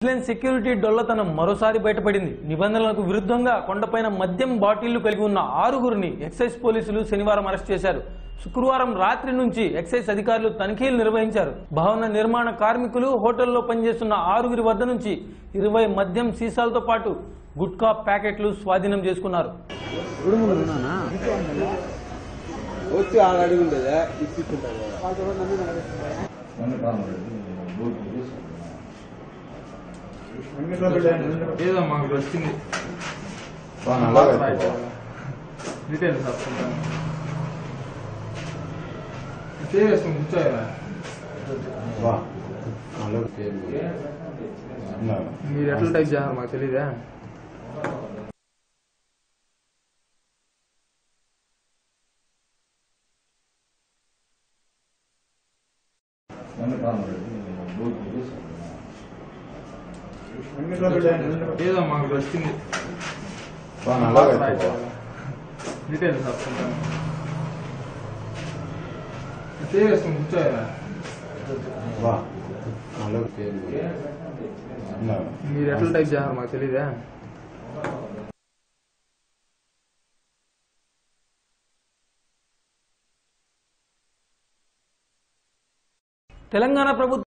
vigilance security డొల్లతనం మరోసారి బయటపడింది నిబంధనలకు విరుద్ధంగా కొండపైన మద్యం బాటిళ్లు కలిగి ఉన్న ఆరుగురిని ఎక్సైజ్ పోలీసులు శనివారం అరెస్ట్ చేశారు శుక్రవారం రాత్రి నుంచి ఎక్సైజ్ అధికారులు తనిఖీలు నిర్వహించారు భవన నిర్మాణ కార్మికులు హోటల్లో పనిచేస్తున్న ఆరుగురి వద్ద నుంచి ఇరవై మద్యం సీసాలతో పాటు గుట్కా ప్యాకెట్లు స్వాధీనం చేసుకున్నారు వచ్చి ఆడ అడిగి ఉండేదా ఇప్పించుకుంటాను ఏదో మాకు వచ్చింది డీటెయిల్స్ రాసుకుంటాను చేసేసుకుని కూర్చోయా మీరు ఎట్లా టైప్ చేయాలి మాకు తెలీదా ఏదో మాకు వచ్చింది డీటెయిల్స్ రాసుకుంటాను చేసేసుకుని కూర్చోయా మీరు ఎట్లా టైప్ చేయాలి మాకు తెలీదా తెలంగాణ ప్రభుత్వం